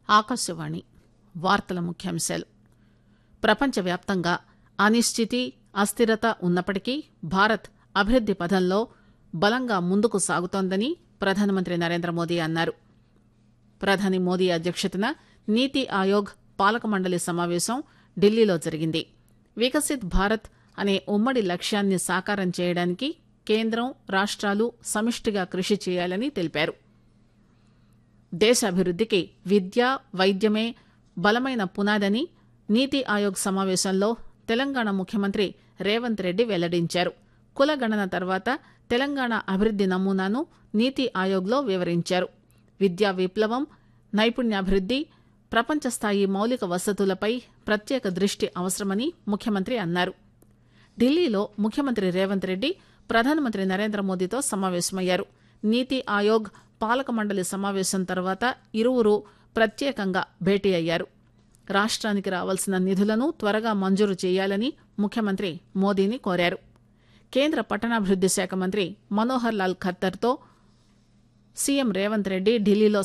ఆకాశవాణి వార్తల ముఖ్యాంశాలు ప్రపంచవ్యాప్తంగా అనిశ్చితి అస్థిరత ఉన్నప్పటికీ భారత్ అభివృద్ది పథంలో బలంగా ముందుకు సాగుతోందని ప్రధానమంత్రి నరేంద్ర మోదీ అన్నారు ప్రధాని మోదీ అధ్యక్షతన నీతి ఆయోగ్ పాలక మండలి సమావేశం ఢిల్లీలో జరిగింది వికసిత్ భారత్ అనే ఉమ్మడి లక్ష్యాన్ని సాకారం చేయడానికి కేంద్రం రాష్ట్రాలు సమిష్టిగా కృషి చేయాలని తెలిపారు దేశాభివృద్దికి విద్య వైద్యమే బలమైన పునాదని నీతి ఆయోగ్ సమావేశంలో తెలంగాణ ముఖ్యమంత్రి రేవంత్ రెడ్డి వెల్లడించారు కులగణన తర్వాత తెలంగాణ అభివృద్ది నమూనాను నీతి ఆయోగ్లో వివరించారు విద్యా విప్లవం నైపుణ్యాభివృద్ది ప్రపంచ స్థాయి మౌలిక వసతులపై ప్రత్యేక దృష్టి అవసరమని ముఖ్యమంత్రి అన్నారు ఢిల్లీలో ముఖ్యమంత్రి రేవంత్ రెడ్డి ప్రధానమంత్రి నరేంద్ర మోదీతో సమావేశమయ్యారు నీతి ఆయోగ్ పాలక మండలి సమావేశం తర్వాత ఇరువురు ప్రత్యేకంగా భేటీ అయ్యారు రాష్ట్రానికి రావాల్సిన నిధులను త్వరగా మంజూరు చేయాలని ముఖ్యమంత్రి మోదీని కోరారు కేంద్ర పట్టణాభివృద్ది శాఖ మంత్రి మనోహర్ లాల్ ఖట్టర్తో సీఎం రేవంత్ రెడ్డి ఢిల్లీలో